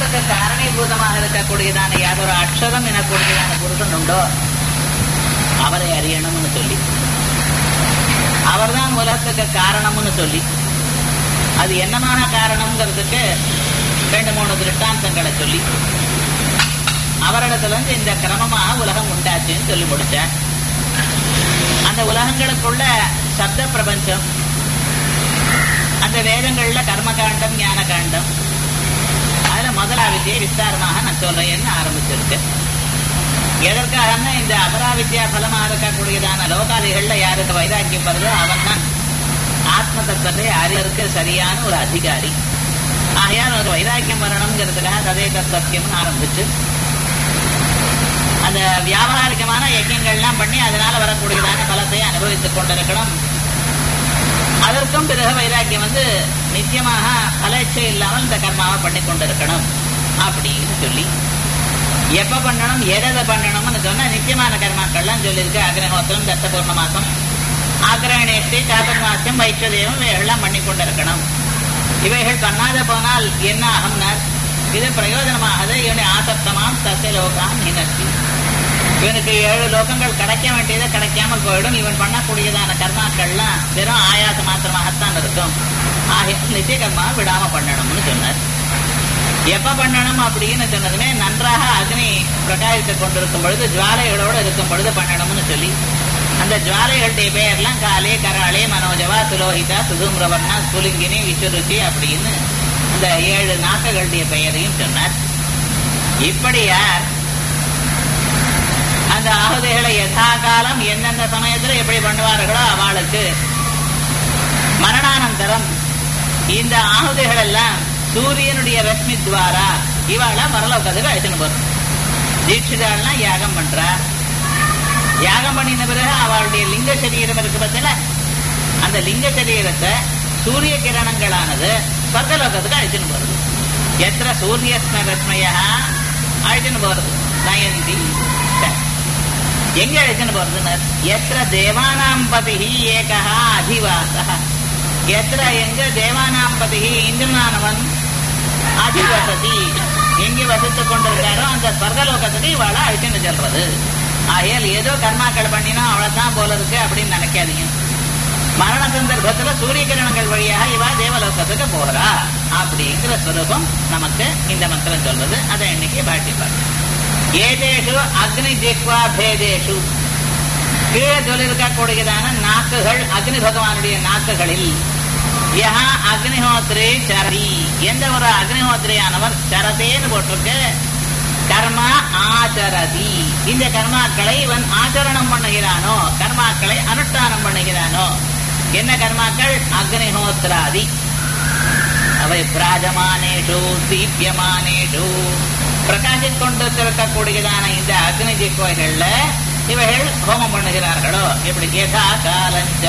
உலகத்துக்கு காரணீபூதமாக இருக்கக்கூடியதான யாதொரு அக்ஷரம் எனக்கூடியதான புருஷன் உண்டோ அவரை அறியணும்னு சொல்லி அவர்தான் உலகத்துக்கு காரணம்னு சொல்லி அது என்னமான காரணம்ங்கிறதுக்கு ரெண்டு மூணு திருஷ்டாந்தங்களை சொல்லி அவரிடத்துல இருந்து இந்த கிரமமாக உலகம் உண்டாச்சுன்னு சொல்லி முடிச்சார் அந்த உலகங்களுக்குள்ள சப்த பிரபஞ்சம் அந்த வேதங்கள்ல கர்மகாண்டம் ஞான காண்டம் அதுல முதலாவித்தியை விஸ்தாரமாக நான் சொல்றேன்னு ஆரம்பிச்சிருக்கு எதற்காகன்னா இந்த அபராவித்யா பலமா இருக்கக்கூடியதான லோகாதிகள்ல யாருக்கு வைராக்கியம் வருதோ அவன் தான் ஆத்ம தத்துவத்தை அறிவதற்கு சரியான ஒரு அதிகாரி ஆகையால் ஒரு வைராக்கியம் வரணுங்கிறதுக்காக ததே தத்துவம்னு ஆரம்பிச்சு அந்த வியாபாரிகமான யஜ்யங்கள்லாம் பண்ணி அதனால வரக்கூடியதான பலத்தை அனுபவித்துக் கொண்டிருக்கணும் அதற்கும் பிறகு வைராக்கியம் வந்து நித்தியமாக பலச்சை இல்லாமல் இந்த கர்மாவை பண்ணி கொண்டிருக்கணும் அப்படின்னு சொல்லி எப்ப பண்ணணும் எதை பண்ணணும்னு சொன்னா நித்தியமான கர்மாக்கள்லாம் சொல்லியிருக்கு அக்னிஹோத்திரம் தத்த பூர்ணமாசம் ஆக்கிரகணேஷ்டி சாதுர்மாசியம் வைஷ்வதேவம் இவைகள்லாம் பண்ணி கொண்டிருக்கணும் இவைகள் பண்ணாத போனால் என்ன ஆகும்னார் இது பிரயோஜனமாகது இவனை ஆசப்தமாம் சசிய லோகாம் நினத்தி இவனுக்கு ஏழு லோகங்கள் கிடைக்க வேண்டியது கிடைக்காமல் போயிடும் இவன் பண்ணக்கூடியதான கர்மாக்கள்லாம் வெறும் ஆயாச மாத்திரமாகத்தான் இருக்கும் ஆகிய நித்திய கர்மா விடாம பண்ணணும்னு சொன்னார் எப்ப பண்ணணும் அப்படின்னு சொன்னதுமே நன்றாக அக்னி பிரகாசித்துக் கொண்டிருக்கும் பொழுது ஜுவாலைகளோடு இருக்கும் பொழுது பண்ணணும்னு சொல்லி அந்த ஜுவாலைகளுடைய பெயர்லாம் காலே கராளே மனோஜவா சுலோகிதா சுதூம்ரவர்ணா சுலிங்கினி விசுருச்சி அப்படின்னு அந்த ஏழு நாக்குகளுடைய பெயரையும் சொன்னார் இப்படி யார் அந்த ஆகுதிகளை யதா காலம் எந்தெந்த சமயத்துல எப்படி பண்ணுவார்களோ அவளுக்கு மரணானந்தரம் இந்த ஆகுதிகள் எல்லாம் சூரியனுடைய ரஷ்மி துவாரா இவாள மரலோகத்துக்கு அழைச்சுன்னு போறோம் தீட்சிதாள்லாம் யாகம் பண்றா யாகம் பண்ணின பிறகு அவளுடைய லிங்க சரீரம் இருக்கு பத்தில அந்த லிங்க சரீரத்தை சூரிய கிரணங்களானது சொர்க்கலோகத்துக்கு அழைச்சுன்னு போறது எத்திர சூரியஸ்ம ரத்மயா அழைச்சுன்னு போறது நயந்தி எங்க அழைச்சுன்னு போறதுன்னு எத்திர தேவானாம் பதி ஏகா அதிவாச எத்திர எங்க தேவானாம் பதி இந்திரனானவன் அதிவசதி எங்க வசித்துக் கொண்டிருக்காரோ அந்த ஸ்வர்கலோகத்துக்கு இவாள அழைச்சுன்னு செல்றது ஆகையால் ஏதோ கர்மாக்கள் பண்ணினா அவ்வளவுதான் போல இருக்கு அப்படின்னு நினைக்காதீங்க மரண சந்தர்ப்பத்துல சூரிய கிரணங்கள் வழியாக இவா தேவலோகத்துக்கு போறா அப்படிங்கிற ஸ்வரூபம் நமக்கு இந்த மந்திரம் சொல்றது அதை இன்னைக்கு பாட்டி பார்த்து ஏதேஷு அக்னி ஜிக்வா பேதேஷு கீழே சொல்லியிருக்கக்கூடியதான நாக்குகள் அக்னி பகவானுடைய நாக்குகளில் யஹா அக்னிஹோத்ரி சரி எந்த ஒரு அக்னிஹோத்ரியானவர் சரதேன்னு போட்டிருக்கு கர்மா ஆச்சரதி இந்த கர்மாக்களை இவன் ஆச்சரணம் பண்ணுகிறானோ கர்மாக்களை அனுஷ்டானம் பண்ணுகிறானோ என்ன கர்மாக்கள் அக்னிஹோத்ராதி அவை பிராஜமானேஷு தீபியமானேஷு பிரகாசிக் கொண்டிருக்கக்கூடியதான இந்த அக்னி ஜிக்கோய்கள்ல இவைகள் ஹோமம் பண்ணுகிறார்களோ இப்படி யதா காலஞ்ச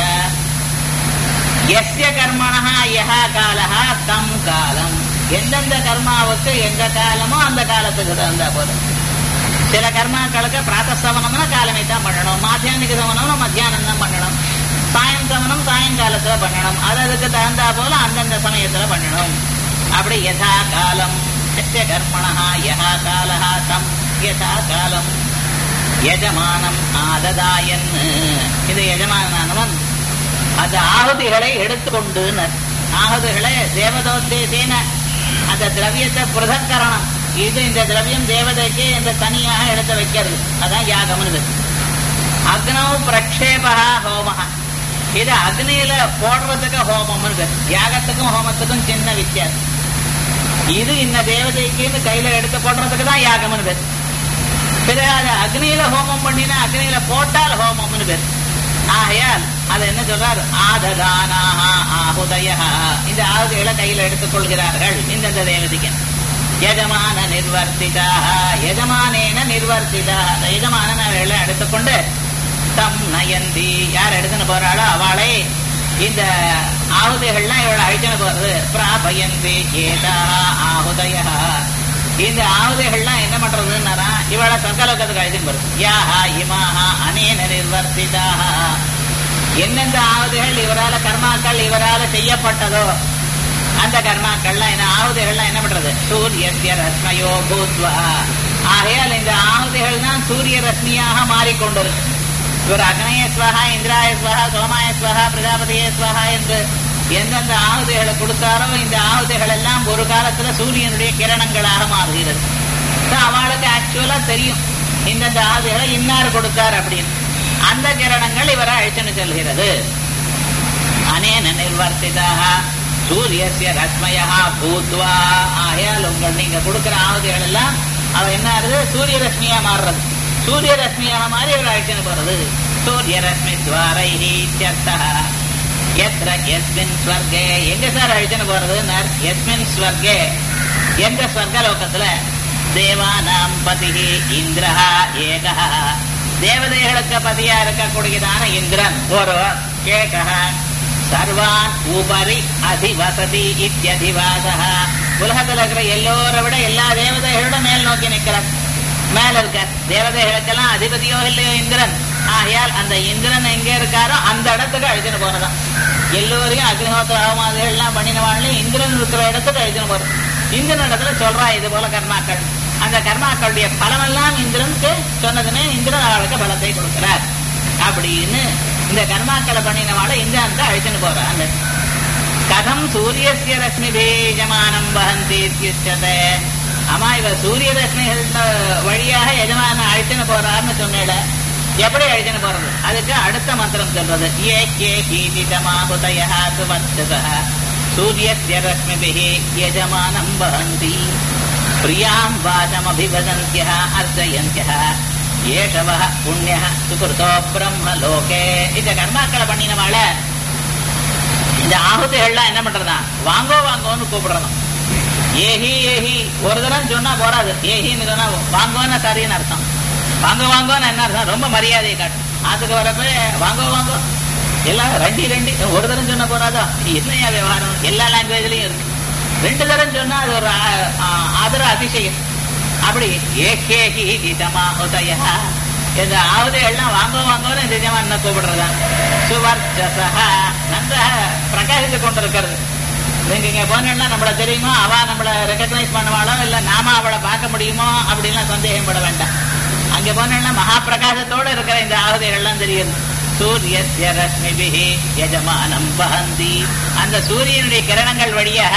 எஸ்ய கர்மணா யஹா காலஹா தம் காலம் எந்தெந்த கர்மாவுக்கு எந்த காலமோ அந்த காலத்துக்கு தகுந்தா போதும் சில கர்மாக்களுக்கு பிராத்தசவனம்னா காலமே தான் பண்ணணும் மாத்தியானிக சவனம்னா மத்தியானம் தான் பண்ணணும் சாயம் சவனம் சாயங்காலத்துல பண்ணணும் அது அதுக்கு தகுந்தா போல அந்தந்த சமயத்துல பண்ணணும் அப்படி யதா காலம் எஸ்ய கர்மணா யஹா காலஹா தம் யதா காலம் எஜமானம் ஆததாயன் இது எஜமானவன் அந்த ஆகுதிகளை எடுத்துக்கொண்டு ஆகுதிகளை தேவதோத்தேசேன அந்த திரவியத்தை புரதக்கரணம் இது இந்த திரவியம் தேவதைக்கு இந்த தனியாக எடுத்து வைக்கிறது அதான் யாகம்னு அக்னோ பிரக்ஷேபா ஹோமஹா இது அக்னியில போடுறதுக்கு ஹோமம்னு யாகத்துக்கும் ஹோமத்துக்கும் சின்ன வித்தியாசம் இது இந்த தேவதைக்கு கையில எடுத்து போடுறதுக்கு தான் யாகம்னு பேர் பிறகு அது அக்னியில ஹோமம் பண்ணினா அக்னியில போட்டால் ஹோமம்னு பேர் ஆகையால் அது என்ன சொல்றார் ஆததானாக ஆகுதய இந்த ஆகுதிகளை கையில் எடுத்துக் கொள்கிறார்கள் இந்தந்த தேவதைக்கு எஜமான நிர்வர்த்திதா எஜமானேன நிர்வர்த்திதா அந்த எஜமானன் அவர்களை எடுத்துக்கொண்டு தம் நயந்தி யார் எடுத்துன்னு போறாளோ அவளை இந்த ஆகுதிகள்லாம் இவளை அழிச்சுன்னு போறது பிராபயந்தி ஏதா ஆகுதய இந்த ஆகுதிகள்லாம் என்ன பண்றதுன்னா இவளை சொர்க்கலோகத்துக்கு அழைத்துன்னு போறது யாஹா இமாஹா அனேன நிர்வர்த்திதாக எந்தெந்த ஆகுதிகள் இவரால கர்மாக்கள் இவரால செய்யப்பட்டதோ அந்த கர்மாக்கள்லாம் என்ன ஆகுதிகள்லாம் என்ன பண்றது போறது சூரியஸ்ய ரஸ்மயோ பூத்வா ஆகையால் இந்த ஆகுதிகள் தான் சூரிய ரஸ்மியாக மாறிக்கொண்டிருக்கு இவர் அக்னய ஸ்வஹா இந்திராய ஸ்வஹா சோமாய ஸ்வஹா பிரஜாபதியே ஸ்வஹா என்று எந்தெந்த ஆகுதிகளை கொடுத்தாரோ இந்த ஆகுதிகள் எல்லாம் ஒரு காலத்துல சூரியனுடைய கிரணங்களாக மாறுகிறது So, அவளுக்கு ஆக்சுவலா தெரியும் இந்தந்த ஆகுதிகளை இன்னார் கொடுத்தார் அப்படின்னு அந்த கிரணங்கள் இவரை அழைச்சுன்னு செல்கிறது அனேன நிர்வர்த்திதாக சூரியசிய ரஸ்மயா பூத்வா ஆகையால் உங்கள் நீங்க கொடுக்கிற ஆகுதிகள் எல்லாம் அவ என்ன ஆகுது சூரிய ரஷ்மியா மாறுறது சூரிய ரஷ்மியாக மாறி இவர் அழைச்சுன்னு போறது சூரிய ரஷ்மி துவாரை எத்திர எஸ்மின் ஸ்வர்கே எங்க சார் அழைச்சுன்னு போறது எஸ்மின் ஸ்வர்கே எந்த ஸ்வர்கலோகத்துல தேவானாம் பதி இந்திரஹா ஏகா தேவதைகளுக்கு பதியா இருக்கக்கூடியதான இந்திரன் ஒருவர் ஏகா சர்வான் உபரி அதிவசதி இத்தியதிவாசா உலகத்துல இருக்கிற எல்லோரை விட எல்லா தேவதைகளோட மேல் நோக்கி நிற்கிறார் மேல இருக்க தேவதைகளுக்கெல்லாம் அதிபதியோ இல்லையோ இந்திரன் ஆகையால் அந்த இந்திரன் எங்க இருக்காரோ அந்த இடத்துக்கு அழைச்சுன்னு போறதான் எல்லோரையும் அக்னிஹோத்திர அவமாதிகள் எல்லாம் பண்ணினவாழ்லையும் இந்திரன் இருக்கிற இடத்துக்கு அழைச்சுன்னு போறது இந்திரன் இடத்துல சொல்றா இது போல கர்மாக்கள் அந்த கர்மாக்களுடைய பலமெல்லாம் இந்திரனுக்கு சொன்னதுமே இந்திரன் அவளுக்கு பலத்தை கொடுக்கிறார் அப்படின்னு இந்த கர்மாக்களை பண்ணினவாளை இந்திரன் தான் அழைச்சுன்னு போறாங்க கதம் சூரியசிய ரஷ்மி பேஜமானம் வகந்தி இத்தியுச்சதே அம்மா இவ சூரிய ரஷ்மிகள் வழியாக எஜமான அழைச்சுன்னு போறாருன்னு சொன்னேட எப்படி அழைச்சுன்னு போறது அதுக்கு அடுத்த மந்திரம் சொல்றது ஏ கே கீதிதமாபுதயா சுவத்சதா சூரியஸ்ய ரஷ்மிபிஹி யஜமானம் வஹந்தி பிரியாம் வாசமபிவதந்தியः அர்ச்சயந்தியः ஏஷவः புண்ணியः சுகிருதோ பிரம்மலோகே இந்த கர்மாக்களை பண்ணினவாள இந்த ஆகுதிகள்லாம் என்ன பண்றதா வாங்கோ வாங்கோன்னு கூப்பிடுறதாம் ஏஹி ஏஹி ஒரு தரம் சொன்னா போறாது ஏஹின்னு சொன்னா வாங்கோன்னு சரின்னு அர்த்தம் வாங்க வாங்கோன்னு என்ன அர்த்தம் ரொம்ப மரியாதையை காட்டும் அதுக்கு வரப்ப வாங்கோ வாங்கோ எல்லாம் ரெண்டு ரெண்டு ஒரு தரம் சொன்ன போறாதோ என்னையா விவகாரம் எல்லா லாங்குவேஜ்லயும் இருக்கு ரெண்டு தரம் சொன்னா அது ஒரு ஆ- ஆ- ஆதர அதிசயம் அப்படி ஏகேகி இதமா உதயா இந்த ஆவுதைகள்லாம் வாங்க வாங்கன்னு நிஜமா என்ன கூப்பிடுறதா சுவர்ச்சசா நன்றாக பிரகாசித்து கொண்டிருக்கிறது நீங்க இங்க போனா நம்மள தெரியுமோ அவ நம்மள ரெக்கக்னைஸ் பண்ணுவாளோ இல்ல நாம அவளை பார்க்க முடியுமோ அப்படின்லாம் சந்தேகப்பட வேண்டாம் அங்க போனா மகா பிரகாசத்தோட இருக்கிற இந்த ஆகுதிகள்லாம் தெரியுது சூரியஸ்ய ரஷ்மிபிஹி யஜமானம் வஹந்தி அந்த சூரியனுடைய கிரணங்கள் வழியாக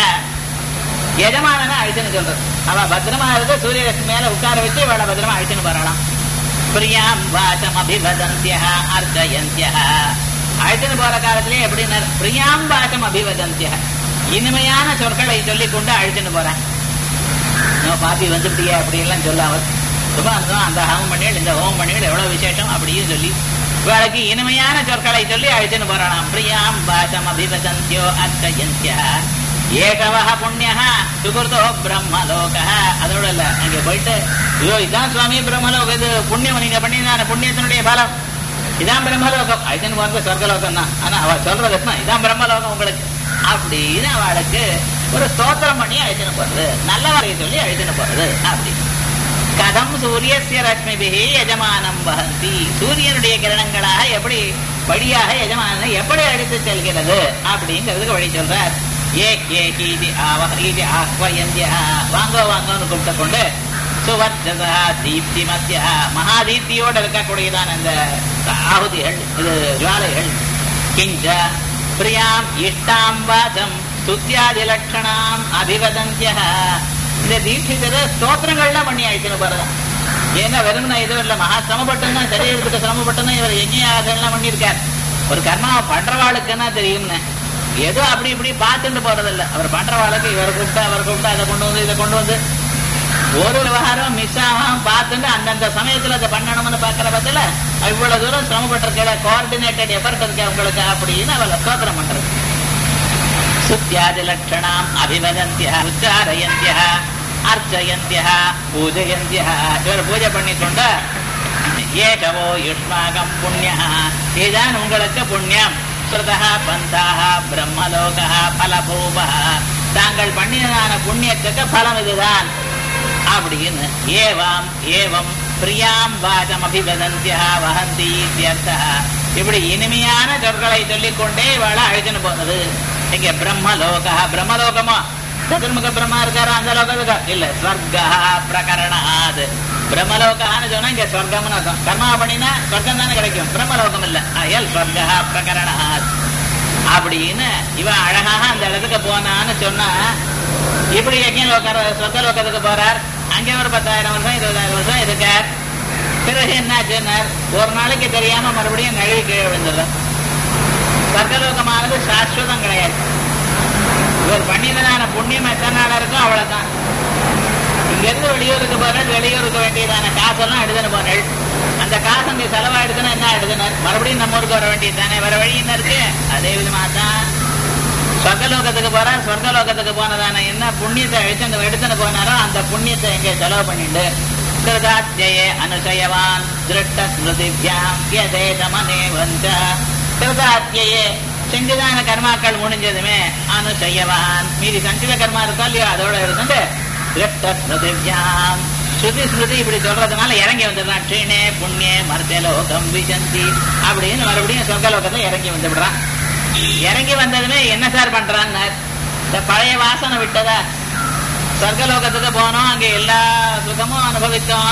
எஜமானனை அழிச்சுன்னு சொல்றது அவ பத்திரமா இருக்க சூரிய ரஷ்மி மேல உட்கார வச்சு இவளை பத்திரமா அழிச்சுன்னு வரலாம் பிரியாம் வாசம் அபிவதந்தியா அர்ச்சயந்தியா அழைச்சுன்னு போற காலத்திலே எப்படின்னா பிரியாம் வாசம் அபிவதந்தியா இனிமையான சொற்களை சொல்லிக் கொண்டு அழைச்சுன்னு போறேன் நம்ம பாப்பி வந்துட்டியா அப்படி எல்லாம் சொல்லாம சும்மா இருந்தோம் அந்த ஹோமம் பண்ணிகள் இந்த ஹோமம் பண்ணிகள் எவ்வளவு விசேஷம் அப்படின்னு சொல்லி இவளுக்கு இனிமையான சொற்களை சொல்லி அழைச்சுன்னு போறானாம் பிரியாம் வாசம் அபிவதந்தியோ அர்ச்சயந்தியா ஏகவஹ புண்ணிய சுகிருதோ பிரம்மலோக அதோட இல்ல அங்க போயிட்டு ஐயோ இதான் சுவாமி பிரம்மலோகம் இது புண்ணியம் நீங்க பண்ணின புண்ணியத்தினுடைய பலம் இதான் பிரம்மலோகம் அதுன்னு வந்து சொர்க்கலோகம் தான் ஆனா அவ சொல்றது என்ன, இதான் பிரம்மலோகம் உங்களுக்கு அப்படின்னு அவளுக்கு ஒரு ஸ்தோத்திரம் பண்ணி அழைச்சுன்னு போறது நல்ல வரையை சொல்லி அழைச்சுன்னு போறது அப்படி கதம் சூரியசிய ரஷ்மிபிகி எஜமானம் வகந்தி சூரியனுடைய கிரணங்களாக எப்படி வழியாக எஜமானனை எப்படி அழைத்து செல்கிறது அப்படிங்கிறதுக்கு வழி சொல்றார் ஏ ஏ இது ஆவ இது ஆஹ்வயந்தியா வாங்கோ வாங்கோன்னு கூப்பிட்டு கொண்டு சுவர்ச்சதா தீப்தி மத்தியா மகாதீப்தியோடு இருக்கக்கூடியதான அந்த ஆகுதிகள் இது ஜுவாலைகள் கிஞ்ச பிரியாம் இஷ்டாம் வாதம் ஸ்துத்யாதி லட்சணாம் அபிவதந்திய இந்த தீட்சிதர ஸ்தோத்திரங்கள்லாம் பண்ணி அழைச்சுன்னு போறதா ஏன்னா வெறும் நான் எதுவும் இல்லை மகா சிரமப்பட்டுன்னா சரீரத்துக்கு சிரமப்பட்டுன்னா இவர் யஜ்யாதெல்லாம் பண்ணியிருக்கார் ஒரு கர்மாவை பண்றவாளுக்குன்னா தெரியும்னு ஏதோ அப்படி இப்படி பார்த்துட்டு போறதில்ல அவர் பண்றவாளுக்கு இவர் கூப்பிட்டு அவர் கூப்பிட்டு அதை கொண்டு வந்து இதை கொண்டு வந்து ஒரு விவகாரம் மிஸ் ஆகாம பார்த்துட்டு அந்தந்த சமயத்துல அதை பண்ணணும்னு பாக்குற பத்தில இவ்வளவு தூரம் சிரமப்பட்டிருக்க கோஆர்டினேட்டட் எஃபர்ட் இருக்கு உங்களுக்கு அப்படின்னு அவளை ஸ்தோத்திரம் பண்றது சுத்தியாதி லட்சணாம் அபிவதந்திய உச்சாரயந்திய அர்ச்சயந்திய பூஜயந்திய இவர் பூஜை பண்ணி கொண்ட ஏகவோ யுஷ்மாகம் புண்ணிய இதுதான் உங்களுக்கு புண்ணியம் ஸ்ருதா பந்தாக பிரம்மலோக பலபூப தாங்கள் பண்ணினதான புண்ணியத்துக்கு பலம் இதுதான் அப்படின்னு ஏவாம் ஏவம் பிரியாம் வாசம் அபிவதந்தியா வஹந்தி இத்தியர்த்தா இப்படி இனிமையான சொற்களை சொல்லிக் கொண்டே இவளை அழைச்சுன்னு போனது இங்க பிரம்மலோக பிரம்மலோகமோ சதுர்முக பிரம்மா இருக்காரு அந்த லோகத்துக்கு இல்ல ஸ்வர்கா பிரகரணாத் பிரம்மலோகான்னு சொன்னா இங்க ஸ்வர்க்கம்னு அர்த்தம் கர்மா பண்ணினா ஸ்வர்க்கம் தானே கிடைக்கும் பிரம்மலோகம் இல்ல அயல் ஸ்வர்கா பிரகரணாத் அப்படின்னு இவன் அழகாக அந்த இடத்துக்கு போனான்னு சொன்னா இப்படி யஜ்யம் லோக சொர்க்க லோகத்துக்கு போறார் அங்கே ஒரு பத்தாயிரம் வருஷம் இருபதாயிரம் வருஷம் இருக்கார் பிறகு என்னாச்சுன்னார் ஒரு நாளைக்கு தெரியாம மறுபடியும் நழுவி கீழே விழுந்துடுறார் சொர்க்கலோகமானது சாஸ்வதம் கிடையாது இவர் பண்ணினதான புண்ணியம் எத்தனை நாளா இருக்கோ அவ்வளவுதான் இங்க இருந்து வெளியூருக்கு போறாள் வெளியூருக்கு வேண்டியதான காசெல்லாம் எடுத்துன்னு போனாள் அந்த காசு அங்க செலவாயிடுதுன்னா என்ன ஆயிடுதுன்னு மறுபடியும் நம்ம ஊருக்கு வர வேண்டியது தானே வர வழி என்ன இருக்கு அதே விதமா தான் சொர்க்கலோகத்துக்கு போறார் சொர்க்கலோகத்துக்கு போனதான என்ன புண்ணியத்தை எடுத்து எடுத்துன்னு போனாரோ அந்த புண்ணியத்தை எங்க செலவு பண்ணிட்டு கிருதாத்தியே அனுசயவான் திருட்ட ஸ்மிருதிபியாம் யதேதமனே வந்த கிருதாத்தியே செஞ்சுதான கர்மாக்கள் முடிஞ்சதுமே அனுசயவான் மீதி சஞ்சித கர்மா இருக்கா இல்லையோ அதோட இருந்துட்டு திருட்ட ஸ்மிருதிபியாம் ஸ்ருதி ஸ்மிருதி இப்படி சொல்றதுனால இறங்கி வந்துடுறான் ட்ரீனே புண்ணிய மர்த்தலோகம் விஜந்தி அப்படின்னு மறுபடியும் சொர்க்கலோகத்துல இறங்கி வந்து விடுறான் இறங்கி வந்ததுமே என்ன சார் பண்றான்னு இந்த பழைய வாசனை விட்டதா சொர்க்கலோகத்துக்கு போனோம் அங்க எல்லா சுகமும் அனுபவித்தோம்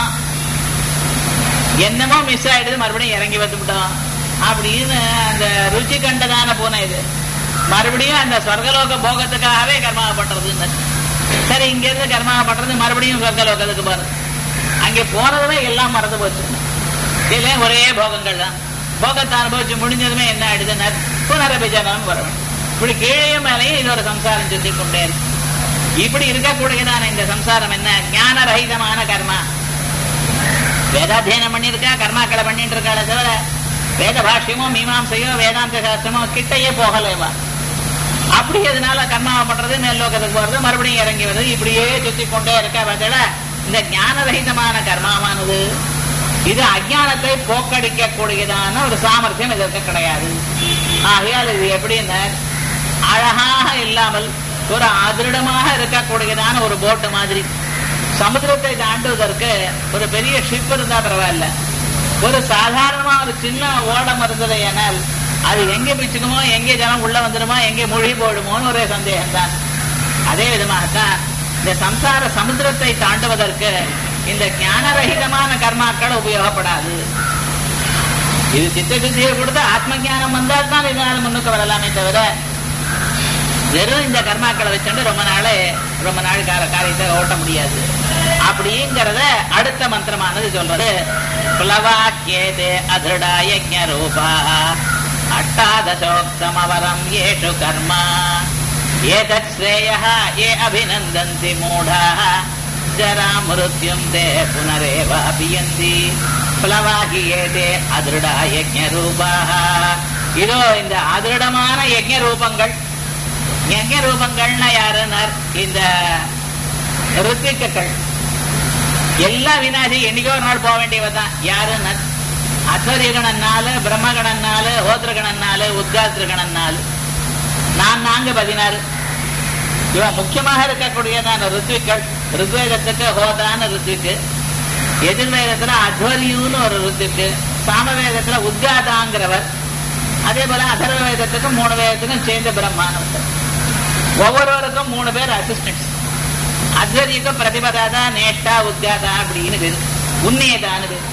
என்னமோ மிஸ் ஆயிடுது மறுபடியும் இறங்கி வந்துவிட்டோம் அப்படின்னு அந்த ருச்சி கண்டதான பூனை இது மறுபடியும் அந்த சொர்க்கலோக போகத்துக்காகவே கர்மா பண்றதுன்னு சரி இங்க இருந்து கர்மா பண்றது மறுபடியும் சொர்க்கலோகத்துக்கு போறது அங்கே போனதுமே எல்லாம் மறந்து போச்சு இதுல ஒரே போகங்கள் தான் போகத்தை அனுபவிச்சு முடிஞ்சதுமே என்ன ஆயிடுதுன்னா புனரபிஜனம் வரும் இப்படி கீழே மேலேயும் இது ஒரு சம்சாரம் சுத்தி கொண்டே இருக்கு இப்படி இருக்கக்கூடியதான இந்த சம்சாரம் என்ன ஞான ரஹிதமான கர்மா வேதாத்தியனம் பண்ணியிருக்கா கர்மாக்களை பண்ணிட்டு இருக்காளே தவிர வேத பாஷ்யமோ மீமாம்சையோ வேதாந்த சாஸ்திரமோ கிட்டையே போகலேவா அப்படி எதனால கர்மாவை பண்றது மேல்லோகத்துக்கு போறது மறுபடியும் இறங்கி வருது இப்படியே சுத்தி கொண்டே இருக்க பதில இந்த ஞானரகிதமான கர்மாவானது இது அஜானத்தை போக்கடிக்க கூடியதான ஒரு சாமர்த்தியம் இதற்கு கிடையாது ஆகையால் இது எப்படின்னா அழகாக இல்லாமல் ஒரு அதிருடமாக இருக்கக்கூடியதான ஒரு போட்டு மாதிரி சமுத்திரத்தை தாண்டுவதற்கு ஒரு பெரிய ஷிப் இருந்தா பரவாயில்ல ஒரு சாதாரணமா ஒரு சின்ன ஓடம் இருந்தது ஏனால் அது எங்க பிச்சுக்குமோ எங்கே ஜனம் உள்ள வந்துடுமோ எங்கே மூழ்கி போயிடுமோன்னு ஒரே சந்தேகம் தான் அதே விதமாகத்தான் இந்த சம்சார சமுத்திரத்தை தாண்டுவதற்கு இந்த ஞானரகிதமான கர்மாக்கள் உபயோகப்படாது இது சித்த சுத்தியை கொடுத்து ஆத்ம ஞானம் வந்தால் தான் இதனால முன்னுக்கு வரலாமே தவிர வெறும் இந்த கர்மாக்களை வச்சுட்டு ரொம்ப நாளே ரொம்ப நாள் கால காரியத்தை ஓட்ட முடியாது அப்படிங்கிறத அடுத்த மந்திரமானது சொல்றது பிளவாக்கியேதே அதிருடா யஜ்ஞ ரூபா அட்டாதசோக்தமவரம் ஏஷு கர்மா ஏதத் ஸ்ரேயः ये அபிநந்தந்தி மூடாः ஜரா மிருத்யும் தே புனரேவ அபியந்தி பிளவாகி ஏதே அதிருடா யஜ்ஞ ரூபாः இதோ இந்த அதிருடமான யஜ்ஞ ரூபங்கள் யஜ்ஞ ரூபங்கள்னா யாருன்னார் இந்த ருத்திக்குகள் எல்லா வினாசி என்னைக்கோ ஒரு நாள் போக வேண்டியவ தான் யாருன்னார் அத்வரிகணன்னாலு பிரம்மகணன்னாலு ஹோத்ரகணன்னாலு உத்காத்ருகணன்னாலு நான் நான்கு பதினாறு இவன் முக்கியமாக இருக்கக்கூடியதான ருத்விக்கள் ருத்வேதத்துக்கு ஹோதான ருத்விக்கு எதிர்வேதத்துல அத்வரியுன்னு ஒரு ருத்விக்கு சாமவேதத்துல உத்காதாங்கிறவர் அதே போல அதர்வ வேதத்துக்கும் மூணு வேதத்துக்கும் சேர்ந்த பிரம்மானவர் ஒவ்வொருவருக்கும் மூணு பேர் அசிஸ்டன்ட்ஸ் அத்வரிக்கும் பிரதிபதாதா நேஷ்டா உத்காதா அப்படின்னு பேரு உன்னியதான்னு பேரு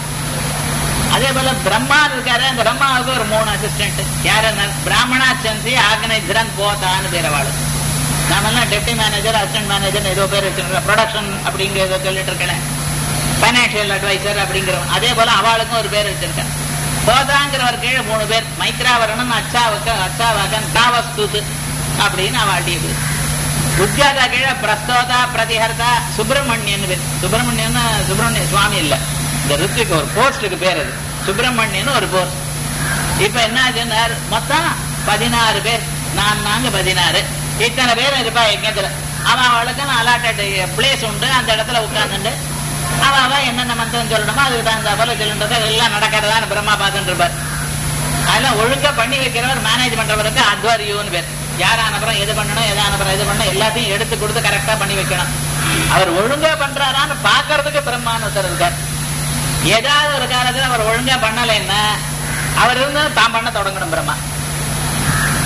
அதே போல பிரம்மா இருக்காரு அந்த பிரம்மாவுக்கு ஒரு மூணு அசிஸ்டன்ட் யாரு பிராமணா சந்தி ஆர்கனைசரன் போதான்னு பேர் அவளு நாமெல்லாம் டெப்டி மேனேஜர் அசிஸ்டன்ட் மேனேஜர் ஏதோ பேர் வச்சிருக்கோம் ப்ரொடக்ஷன் அப்படிங்கிறத சொல்லிட்டு இருக்கேன் பைனான்சியல் அட்வைசர் அப்படிங்கிறவன் அதே போல அவளுக்கும் ஒரு பேர் வச்சிருக்கேன் போதாங்கிறவர் கீழே மூணு பேர் மைத்ராவரணன் அச்சாவுக்கு அச்சாவகன் காவஸ்துது அப்படின்னு அவளுடைய பேர் உத்யாதா கீழே பிரஸ்தோதா பிரதிஹர்தா சுப்பிரமணியன் பேர் சுப்பிரமணியன் சுப்பிரமணிய சுவாமி இல்ல இந்த ருத்துக்கு ஒரு போஸ்டுக்கு பேர் அது சுப்பிரமணியன் ஒரு போஸ்ட் இப்ப என்ன ஆச்சுன்னா மொத்தம் பதினாறு பேர் நான் நாங்க பதினாறு இத்தனை பேர் இருப்பா எங்கத்துல அவன் அவளுக்கு அலாட்டட் பிளேஸ் உண்டு அந்த இடத்துல உட்கார்ந்துட்டு அவ அவ என்னென்ன மந்திரம் சொல்லணுமோ அதுக்கு தகுந்த போல சொல்லுன்றது எல்லாம் நடக்கிறதான்னு பிரம்மா பார்த்துட்டு இருப்பார் அதெல்லாம் ஒழுங்கா பண்ணி வைக்கிறவர் மேனேஜ் பண்றவருக்கு அத்வாரியூன்னு பேர் யார் அனுப்புறோம் எது பண்ணணும் எது அனுப்புறோம் எது பண்ணணும் எல்லாத்தையும் எடுத்து கொடுத்து கரெக்டா பண்ணி வைக்கணும் அவர் ஒழுங்கா பண்றாரான்னு பாக்குறதுக்கு பிரம்மான்னு ஒருத்தர் இருக்கார் ஏதாவது ஒரு காலத்துல அவர் ஒழுங்கா பண்ணலைன்னா அவர் இருந்து தான் பண்ண தொடங்கணும் பிரம்மா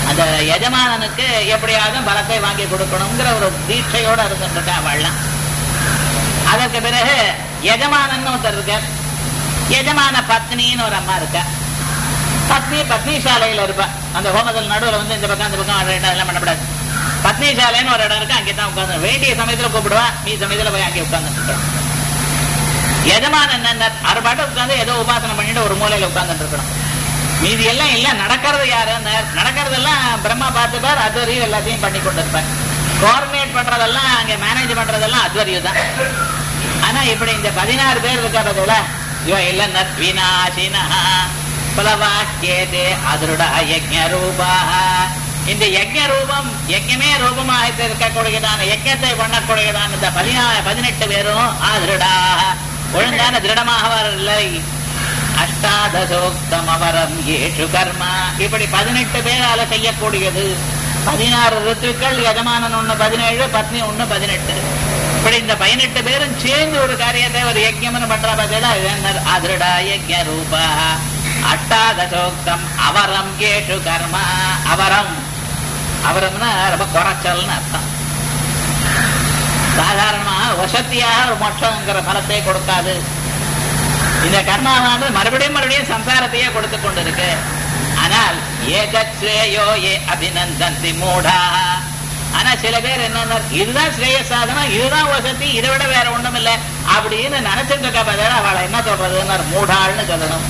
அந்த எஜமானனுக்கு எப்படியாவது பலத்தை வாங்கி கொடுக்கணுங்கிற ஒரு தீட்சையோட இருந்துட்டு இருக்கா அவள்லாம் அதற்கு பிறகு எஜமானன் ஒருத்தர் இருக்கார் எஜமான பத்னின்னு ஒரு அம்மா இருக்கா பத்னி பத்னி சாலையில இருப்பா அந்த ஹோமத்தில் நடுவுல வந்து இந்த பக்கம் அந்த பக்கம் ரெண்டு அதெல்லாம் பண்ணப்படாது பத்னி சாலைன்னு ஒரு இடம் இருக்கு அங்கே தான் உட்காந்து வேண்டிய சமயத்துல கூப்பிடுவா நீ சமயத்துல போய் அங்கே உட்கார்ந்து எஜமான என்ன அறுபாட்டு உட்காந்து ஏதோ உபாசனை பண்ணிட்டு ஒரு மூலையில உட்கார்ந்துட்டு இருக்கணும் மீதி எல்லாம் இல்ல நடக்கிறது யாரு நடக்கிறதெல்லாம் பிரம்மா பார்த்துப்பார் அத்வரியம் எல்லாத்தையும் பண்ணி கொண்டு இருப்பார் கோஆர்டினேட் பண்றதெல்லாம் அங்க மேனேஜ் பண்றதெல்லாம் அத்வரியம் தான் ஆனா இப்படி இந்த பதினாறு பேர் இருக்கிறதுல இவ இல்ல நத்வினாசினா பலவாக்கியதே அதிருட யஜ்ஞ ரூபா இந்த யஜ்ஞ ரூபம் யஜ்ஞமே ரூபமாக இருக்கக்கூடியதான யஜ்ஞத்தை பண்ணக்கூடியதான இந்த பதினா பதினெட்டு பேரும் அதிருடா ஒழுங்கான திருடமாக வரவில்லை அஷ்டாதசோக்தம் அவரம் ஏஷு கர்மா இப்படி பதினெட்டு பேரால செய்யக்கூடியது பதினாறு ரித்துக்கள் எஜமானன் ஒண்ணு பதினேழு பத்னி ஒண்ணு பதினெட்டு இப்படி இந்த பதினெட்டு பேரும் சேர்ந்து ஒரு காரியத்தை ஒரு யஜ்யம்னு பண்ற பதிலா அதிருடா யஜ்ய ரூபா அஷ்டாதசோக்தம் அவரம் ஏஷு கர்மா அவரம் அவரம்னா ரொம்ப குறைச்சல்னு அர்த்தம் சாதாரணமா வசத்தியாக ஒரு மோட்சங்கிற பலத்தை கொடுக்காது இந்த கர்மாவானது மறுபடியும் மறுபடியும் சம்சாரத்தையே கொடுத்து கொண்டிருக்கு ஆனால் ஏகஸ்ரேயோ ஏ அபிநந்தந்தி மூடா ஆனா சில பேர் என்ன இதுதான் ஸ்ரேய சாதனம் இதுதான் வசதி இதை விட வேற ஒண்ணும் இல்ல அப்படின்னு நினைச்சிட்டு இருக்க பதில அவளை என்ன சொல்றதுன்னு மூடாள்னு சொல்லணும்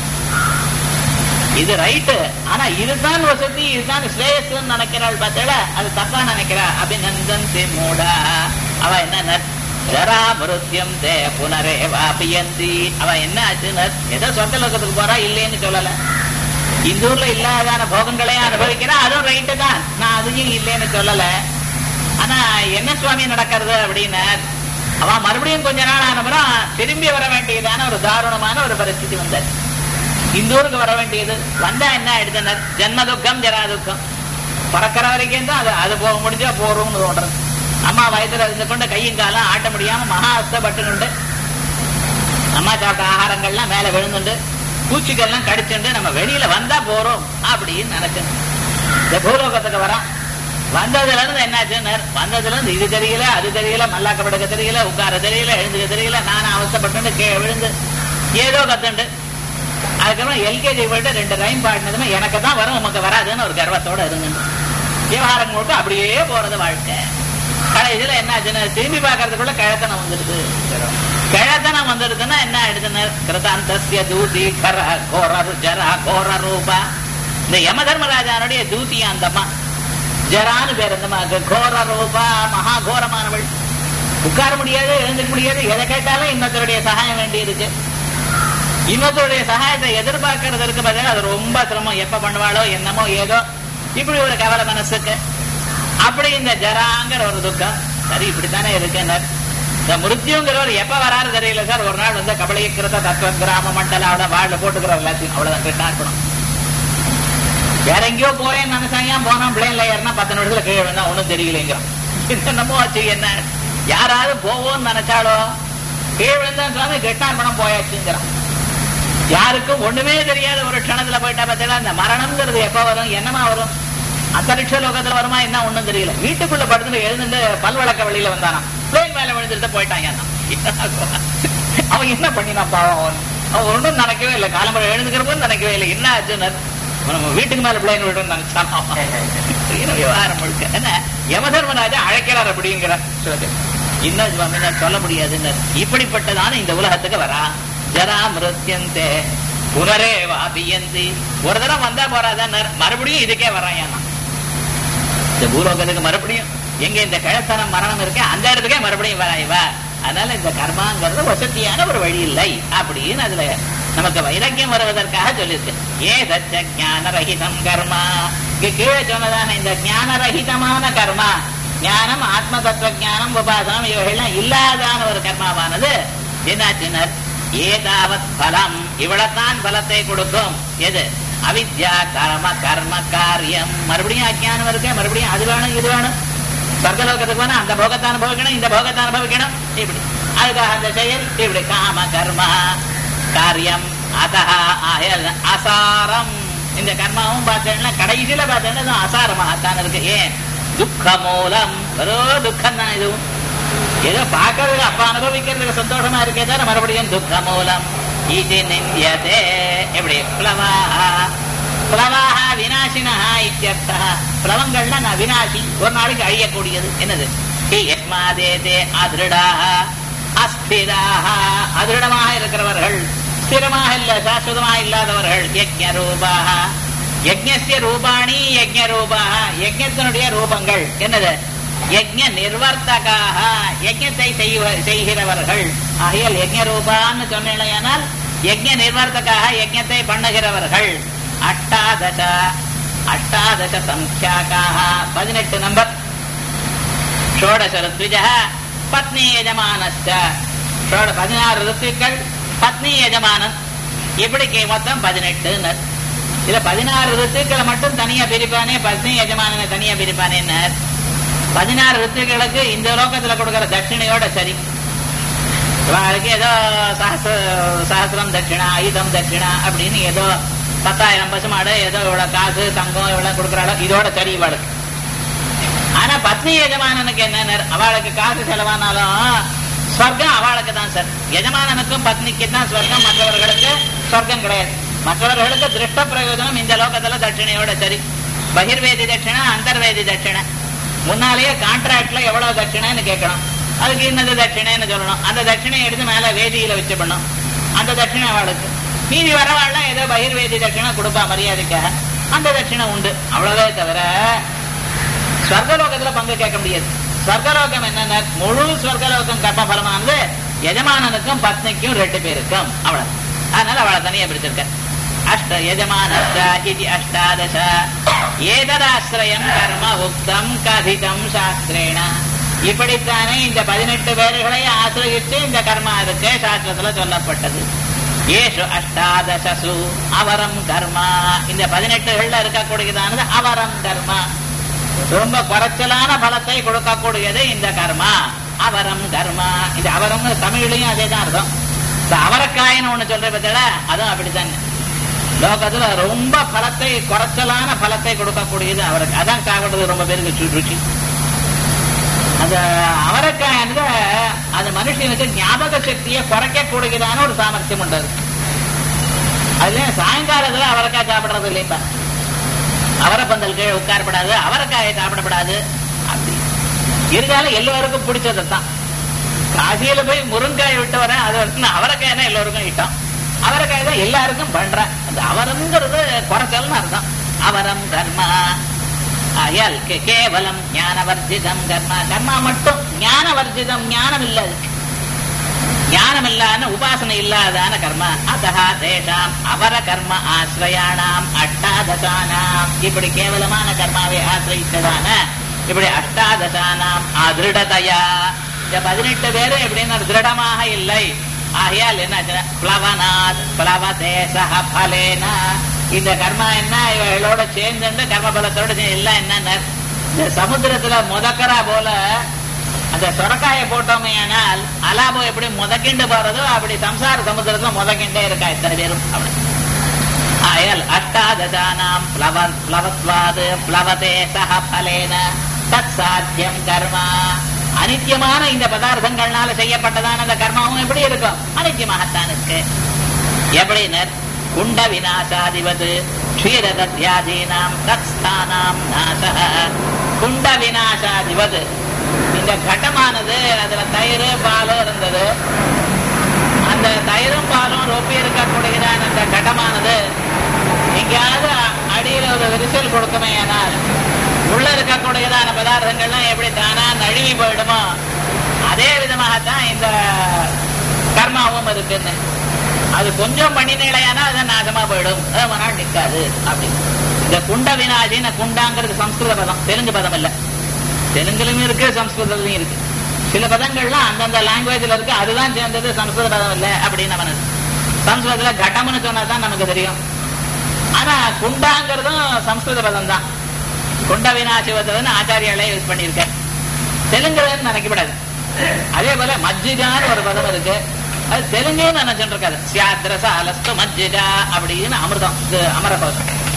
இது ரைட்டு ஆனா இதுதான் வசதி இதுதான் ஸ்ரேயஸ்ன்னு நினைக்கிறாள் பார்த்தல அது தப்பா நினைக்கிறா அபிநந்தந்தி மூடா அவ என்ன ஜரா மிருத்தியம் தே புனரே வாபியந்தி அவ என்ன ஆச்சுன்னு ஏதோ சொந்த லோகத்துக்கு போறா இல்லைன்னு சொல்லல இந்த ஊர்ல இல்லாதான போகங்களே அனுபவிக்கிறா அதுவும் ரைட்டு தான் நான் அதையும் இல்லைன்னு சொல்லல ஆனா என்ன சுவாமி நடக்கிறது அப்படின்னு அவன் மறுபடியும் கொஞ்ச நாள் ஆனப்புறம் திரும்பி வர வேண்டியதான ஒரு தாருணமான ஒரு பரிஸ்திதி வந்தார் இந்த ஊருக்கு வர வேண்டியது வந்தா என்ன எடுத்தனர் ஜென்ம துக்கம் ஜரா துக்கம் பறக்கிற வரைக்கும் தான் அது அது போக முடிஞ்சா போறோம்னு தோன்றது அம்மா வயதுல இருந்து கொண்டு கையும் காலம் ஆட்ட முடியாம மகா அஸ்தப்பட்டு கொண்டு அம்மா சாப்பிட்ட ஆகாரங்கள்லாம் மேல விழுந்துண்டு பூச்சிகள்லாம் கடிச்சுண்டு நம்ம வெளியில வந்தா போறோம் அப்படின்னு நினைச்சேன் இந்த பூலோகத்துக்கு வரோம் வந்ததுல இருந்து என்னாச்சுன்னு வந்ததுல இருந்து இது தெரியல அது தெரியல மல்லாக்க படுக்க தெரியல உட்கார தெரியல எழுந்துக்க தெரியல நானும் அவசப்பட்டு கே விழுந்து ஏதோ கத்துண்டு அதுக்கப்புறம் எல்கேஜி போயிட்டு ரெண்டு ரைம் பாடினதுமே எனக்கு தான் வரும் உமக்கு வராதுன்னு ஒரு கர்வத்தோட இருந்துட்டு விவகாரம் முழுக்க அப்படியே போறது வாழ்க்கை கடைசியில என்ன ஆச்சுன்னா திரும்பி பார்க்கறதுக்குள்ள கிழத்தனம் வந்துடுது கிழத்தனம் வந்துடுதுன்னா என்ன ஆயிடுதுன்னு கிருதாந்தஸ்ய தூதி கர கோர ஜரா கோர ரூபா இந்த யம தர்மராஜானுடைய தூதி அந்தம்மா ஜரான்னு பேர் அந்தம்மா கோர ரூபா மகா கோரமானவள் உட்கார முடியாது எழுந்துக்க முடியாது எதை கேட்டாலும் இன்னொருத்தருடைய சகாயம் வேண்டி இருக்கு இன்னொருத்தருடைய சகாயத்தை எதிர்பார்க்கறதுக்கு பதிலாக அது ரொம்ப சிரமம் எப்ப பண்ணுவாளோ என்னமோ ஏதோ இப்படி ஒரு கவலை மனசுக்கு அப்படி இந்த ஜராங்கிற ஒரு துக்கம் சரி இப்படித்தானே இருக்குன்னு இந்த மிருத்யுங்கிறவர் எப்ப வராரு தெரியல சார் ஒரு நாள் வந்து கபலீகிருத தத்துவ கிராம மண்டல அவட வாழ்ல போட்டுக்கிற எல்லாத்தையும் அவ்வளவுதான் கிருஷ்ணா இருக்கணும் வேற எங்கேயோ போறேன்னு நினைச்சாங்க போனா பிளேன்ல ஏறினா பத்து நிமிஷத்துல கீழே விழுந்தா ஒண்ணும் தெரியலைங்க என்னமோ ஆச்சு என்ன யாராவது போவோம்னு நினைச்சாலோ கீழே விழுந்தா சுவாமி கிருஷ்ணார்பணம் போயாச்சுங்கிறான் யாருக்கும் ஒண்ணுமே தெரியாத ஒரு க்ஷணத்துல போயிட்டா பார்த்தீங்கன்னா இந்த மரணம்ங்கிறது எப்ப வரும் என்னமா வரும் அந்தரிக்ஷ லோகத்துல வருமா என்ன ஒண்ணும் தெரியல வீட்டுக்குள்ள படுத்துட்டு எழுந்துட்டு பல்வழக்க வெளியில வந்தானா பிளேன் மேல விழுந்துட்டு போயிட்டாங்க அவன் என்ன பண்ணினான் பாவம் அவன் அவன் ஒன்றும் நினைக்கவே இல்லை காலம்பரம் எழுந்துக்கிறப்போ நினைக்கவே இல்லை என்ன ஆச்சுன்னு நம்ம வீட்டுக்கு மேல பிளேன் விடும் நினைச்சான் விவகாரம் முழுக்க என்ன யமதர்மராஜா அழைக்கிறார் அப்படிங்கிறார் இன்னும் சுவாமி நான் சொல்ல முடியாதுன்னு இப்படிப்பட்டதான இந்த உலகத்துக்கு வரா ஜரா மிருத்தியந்தே புனரே வாபியந்தி ஒரு தடவை வந்தா போறாதான் மறுபடியும் இதுக்கே வரான் இந்த பூலோகத்துக்கு மறுபடியும் எங்க இந்த கிழத்தனம் மரணம் இருக்கு அந்த இடத்துக்கே மறுபடியும் வராய்வா அதனால இந்த கர்மாங்கிறது வசதியான ஒரு வழி இல்லை அப்படின்னு அதுல நமக்கு வைராக்கியம் வருவதற்காக சொல்லிருக்கு ஏ தச்ச ஞானரகிதம் கர்மா இங்க கீழே சொன்னதான இந்த ஞானரகிதமான கர்மா ஞானம் ஆத்ம தத்துவ ஞானம் உபாசனம் இவைகள்லாம் இல்லாதான ஒரு கர்மாவானது என்னாச்சினர் ஏதாவத் பலம் இவ்வளவுதான் பலத்தை கொடுக்கும் எது அவித்யா கர்ம கர்ம காரியம் மறுபடியும் அஜானம் இருக்கு மறுபடியும் அது வேணும் இது வேணும் சொர்க்கலோகத்துக்கு வேணும் அந்த போகத்தை அனுபவிக்கணும் இந்த போகத்தை அனுபவிக்கணும் இப்படி அதுக்காக அந்த செயல் இப்படி காம கர்ம காரியம் அத அசாரம் இந்த கர்மாவும் பார்த்தேன்னா கடைசியில பார்த்தேன்னா அசாரமாகத்தான் இருக்கு ஏன் துக்க மூலம் வெறும் துக்கம் தான் இதுவும் ஏதோ பார்க்கறதுக்கு அப்ப அனுபவிக்கிறதுக்கு சந்தோஷமா இருக்கே தவிர மறுபடியும் துக்க மூலம் இது நிந்தியதே எப்படி பிளவாஹா பிளவாஹா வினாசினா இத்தியர்த்தா பிளவங்கள்ல நான் வினாசி ஒரு நாளைக்கு அழியக்கூடியது என்னது ஹி யஸ்மாதேதே அதிருடாக அஸ்திராக அதிருடமாக இருக்கிறவர்கள் ஸ்திரமாக இல்ல சாஸ்வதமாக இல்லாதவர்கள் யஜ்ஞ ரூபாக யஜ்ஞஸ்ய ரூபாணி யஜ்ஞ ரூபாக யஜ்ஞத்தினுடைய ரூபங்கள் என்னது யஜ்ஞ நிர்வர்த்தகாக யஜ்ஞத்தை செய்வ- செய்கிறவர்கள் ஆகையால் யஜ்ஞ ரூபான்னு சொன்னேனால் யஜ்ஞ நிர்வர்த்தகாக யஜ்ஞத்தை பண்ணுகிறவர்கள் அஷ்டாதச அஷ்டாதச சங்கியாக்காக பதினெட்டு நம்பர் ஷோடச ருத்விஜ பத்னி யஜமானஸ்ட ஷோட பதினாறு ருத்துக்கள் பத்னி யஜமானன் இப்படி மொத்தம் பதினெட்டு இதுல பதினாறு ருத்துக்களை மட்டும் தனியா பிரிப்பானே பத்னி யஜமானனை தனியா பிரிப்பானேன்னர் பதினாறு ருத்துக்களுக்கு இந்த லோகத்துல கொடுக்கிற தட்சிணையோட சரி இவங்களுக்கு ஏதோ சஹசிர சஹசிரம் தட்சிணா ஐதம் தட்சிணா அப்படின்னு ஏதோ பத்தாயிரம் பசுமாடு ஏதோ இவ்வளவு காசு தங்கம் இவ்வளவு கொடுக்குறாளோ இதோட சரி இவளுக்கு ஆனா பத்னி எஜமானனுக்கு என்ன அவளுக்கு காசு செலவானாலும் ஸ்வர்க்கம் அவளுக்கு தான் சார் எஜமானனுக்கும் பத்னிக்கு தான் ஸ்வர்க்கம் மற்றவர்களுக்கு ஸ்வர்க்கம் கிடையாது மற்றவர்களுக்கு திருஷ்ட பிரயோஜனம் இந்த லோகத்துல தட்சிணையோட சரி பகிர்வேதி தட்சிணா அந்தர்வேதி தட்சிணை முன்னாலேயே கான்ட்ராக்ட்ல எவ்வளவு தட்சிணைன்னு கேட்கணும் அதுக்கு இன்னது தட்சிணைன்னு சொல்லணும் அந்த தட்சிணையை எடுத்து மேல வேதியில வச்சு பண்ணும் அந்த தட்சிணை அவளுக்கு மீதி வரவாள்லாம் ஏதோ பகிர்வேதி தட்சிணை கொடுப்பா மரியாதைக்காக அந்த தட்சிணை உண்டு அவ்வளவே தவிர ஸ்வர்கலோகத்துல பங்கு கேட்க முடியாது ஸ்வர்கலோகம் என்னன்னா முழு ஸ்வர்கலோகம் கர்மபலமானது எஜமானனுக்கும் பத்னிக்கும் ரெண்டு பேருக்கும் அவ்வளவு அதனால அவளை தனியா பிடிச்சிருக்க அஷ்ட யஜமானஸ்ட இது அஷ்டாதச ஏததாசிரயம் கர்ம உக்தம் கதிதம் சாஸ்திரேண இப்படித்தானே இந்த பதினெட்டு பேர்களை ஆசிரியத்து இந்த கர்மா இருக்கு சாஸ்திரத்துல சொல்லப்பட்டது ஏஷு அஷ்டாதசசு அவரம் கர்மா இந்த பதினெட்டுகள்ல இருக்கக்கூடியதானது அவரம் கர்மா ரொம்ப குறைச்சலான பலத்தை கொடுக்கக்கூடியது இந்த கர்மா அவரம் கர்மா இது அவரம் தமிழ்லயும் அதே தான் அர்த்தம் இந்த அவரக்காயின்னு ஒண்ணு சொல்ற பத்தில அதுவும் அப்படித்தான் லோகத்துல ரொம்ப பலத்தை குறைச்சலான பலத்தை கொடுக்கக்கூடியது அவருக்கு அதான் சாப்பிடுறது ரொம்ப பேருக்கு சு- ருச்சி அந்த அவரைக்காயானது அது மனுஷனுக்கு ஞாபக சக்தியை குறைக்கக்கூடியதான ஒரு சாமர்த்தியம் உண்டு அது. அதுல சாயங்காலத்துல அவரைக்காய் சாப்பிடுறது இல்லைப்பா அவரைப்பந்தல் கீழே உட்காரப்படாது அவரைக்காயை சாப்பிடப்படாது அப்படி இருந்தாலும் எல்லோருக்கும் பிடிச்சது தான் காசியில போய் முருங்காய் விட்டு வரேன் அது வந்து அவரைக்காய் தான் எல்லோருக்கும் இட்டம் அவரைக்காய் தான் எல்லாருக்கும் பண்றேன் அந்த அவரம்ங்கிறது குறைச்சல்னு அர்த்தம் அவரம் கர்மா ஆயால் கே- கேவலம் ஞானவர்ஜிதம் கர்மா கர்மா மட்டும் ஞானவர்ஜிதம் ஞானம் இல்ல அதுக்கு ஞானம் இல்லாத உபாசனை இல்லாதான கர்மா அதஹா தேஷாம் அவர கர்ம ஆசிரயானாம் அஷ்டாதசானாம் இப்படி கேவலமான கர்மாவை ஆசிரியத்ததான இப்படி அஷ்டாதசானாம் அதிருடதையா இந்த பதினெட்டு பேரு எப்படின்னு திருடமாக இல்லை ஆகையால் என்ன பிளவனாத் பிளவதேசக பலேனா இந்த கர்மா என்ன இவர்களோட சேர்ந்து கர்ம பலத்தோட சேர்ந்து எல்லாம் என்ன இந்த சமுத்திரத்துல முதக்கரா போல அந்த சொரக்காய போட்டோமே ஆனால் அலாபோ எப்படி முதக்கிண்டு போறதோ அப்படி சம்சார சமுத்திரத்துல முதக்கிண்டே இருக்கா இத்தனை பேரும் அப்படி ஆயல் அஷ்டாதசானாம் பிளவ பிளவத்வாது பிளவதே சக பலேன தத் சாத்தியம் கர்மா அனித்தியமான இந்த பதார்த்தங்கள்னால செய்யப்பட்டதான அந்த கர்மாவும் எப்படி இருக்கும் அனித்தியமாகத்தான் இருக்கு எப்படினர் குண்ட விநாசாதிபது க்ஷீரதத்யாதீனாம் தத்ஸ்தானாம் நாசः குண்ட விநாசாதிபது இந்த கட்டமானது அதுல தயிர் பாலும் இருந்தது அந்த தயிரும் பாலும் ரொப்பி இருக்கக்கூடியதான அந்த கடமானது எங்கேயாவது அடியில ஒரு விரிசல் கொடுக்குமே ஆனால் உள்ள இருக்கக்கூடியதான பதார்த்தங்கள்லாம் எப்படி தானா நழுவி போயிடுமோ அதே விதமாகத்தான் இந்த கர்மாவும் இருக்குன்னு அது கொஞ்சம் பண்ணினீழையானா அது நாசமா போயிடும் அது ரொம்ப நாள் நிற்காது அப்படின்னு இந்த குண்ட வினாசின்னு குண்டாங்கிறது சம்ஸ்கிருத பதம் தெலுங்கு பதம் இல்ல தெலுங்குலயும் இருக்கு சம்ஸ்கிருதத்திலையும் இருக்கு சில பதங்கள்லாம் அந்தந்த லாங்குவேஜ்ல இருக்கு அதுதான் சேர்ந்தது சம்ஸ்கிருத பதம் இல்ல அப்படின்னு நம்ம சம்ஸ்கிருதத்துல கட்டம்னு சொன்னாதான் நமக்கு தெரியும் ஆனா குண்டாங்கிறதும் சம்ஸ்கிருத பதம் தான் குண்ட வினாசிவதன்னு ஆச்சாரியாலே யூஸ் பண்ணியிருக்க தெலுங்குலன்னு நினைக்கப்படாது அதே போல மஜ்ஜிகான்னு ஒரு பதம் இருக்கு அது தெலுங்குன்னு நினைச்சுட்டு இருக்காது சியாத்ரச அலஸ்து மஜ்ஜிகா அப்படின்னு அமிர்தம் இது அமரகோஷம்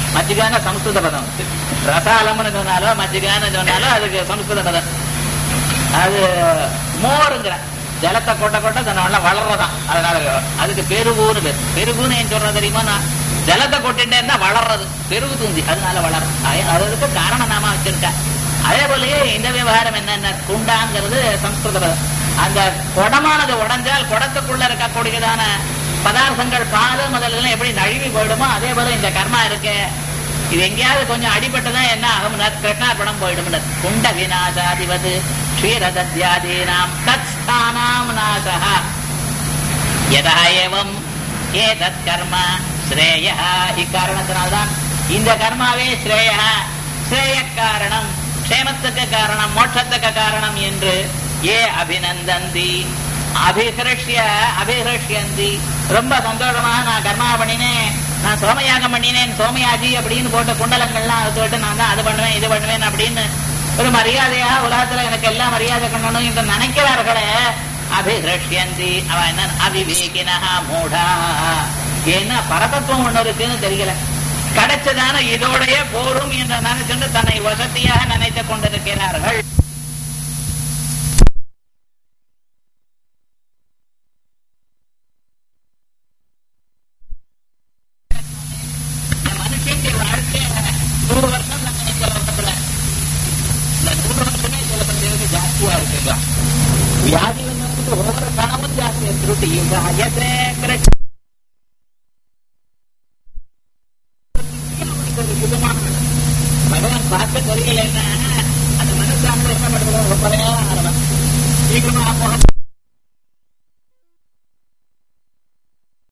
மஜ்ஜிகான சமஸ்கிருத பதம் ரசாலம்னு சொன்னாலோ மஜ்ஜிகான்னு சொன்னாலோ அதுக்கு சமஸ்கிருத பதம் அது மோருங்கிற ஜலத்தை கொட்ட கொட்ட தன்னை வளர்றதான் அதனால அதுக்கு பெருகுன்னு பேர் பெருகுன்னு ஏன் சொல்றது தெரியுமா நான் ஜலத்தை கொட்டிட்டே இருந்தா வளர்றது பெருகு தூந்தி அதனால வளரும் அது- அதுக்கு காரணம் நாம வச்சிருக்கேன் அதே போலயே இந்த விவகாரம் என்னென்ன குண்டாங்கிறது சம்ஸ்கிருத பதம் அந்த குடமானது உடைஞ்சால் குடத்துக்குள்ள இருக்கக்கூடியதான பதார்த்தங்கள் பால் முதல்ல எப்படி நழுவி போயிடுமோ அதே போல இந்த கர்மா இருக்கு இது எங்கேயாவது கொஞ்சம் அடிபட்டுதான் என்ன ஆகும் கிருஷ்ணார்பணம் போயிடும் குண்ட விநாசாதிபது க்ஷீரதத்யாதீனாம் தத் ஸ்தானாம் நாசா யதா ஏவம் ஏதத் கர்ம ஸ்ரேய இக்காரணத்தினால்தான் இந்த கர்மாவே ஸ்ரேய ஸ்ரேய காரணம் க்ஷேமத்துக்கு காரணம் மோட்சத்துக்கு காரணம் என்று ஏ அபிநந்தந்தி அபிஹிருஷ்ய அபிஹிருஷ்யந்தி ரொம்ப சந்தோஷமாக நான் கர்மா பண்ணினேன் நான் சோமயாகம் பண்ணினேன் சோமயாஜி அப்படின்னு போட்ட குண்டலங்கள்லாம் அது போட்டு நான் தான் அது பண்ணுவேன் இது பண்ணுவேன் அப்படின்னு ஒரு மரியாதையா உலகத்துல எனக்கு எல்லாம் மரியாதை பண்ணணும் என்று நினைக்கிறார்களே அபிஹிருஷ்யந்தி அவ என்ன அவிவேகினா மூடா ஏன்னா பரதத்துவம் ஒண்ணு இருக்குன்னு தெரியல கிடைச்சதான இதோடைய போரும் என்று நினைச்சுட்டு தன்னை வசதியாக நினைத்துக் கொண்டிருக்கிறார்கள் இந்த மனுஷனுடைய வாழ்க்கை நூறு வருஷம் நம்ம நினைக்கிற வருஷத்துல இந்த நூறு வருஷமே சில பேருக்கு ஜாஸ்தியா இருக்குங்க வியாதி வந்து ஒவ்வொரு கணமும் ஜாஸ்தியா திருட்டு இந்த அயத்தே கிரட்சி பகவான் பார்க்க தெரியலன்னா அந்த மனசானது என்ன பண்ணுறது ரொம்ப நேரம் ஆரம்பம் சீக்கிரமா போக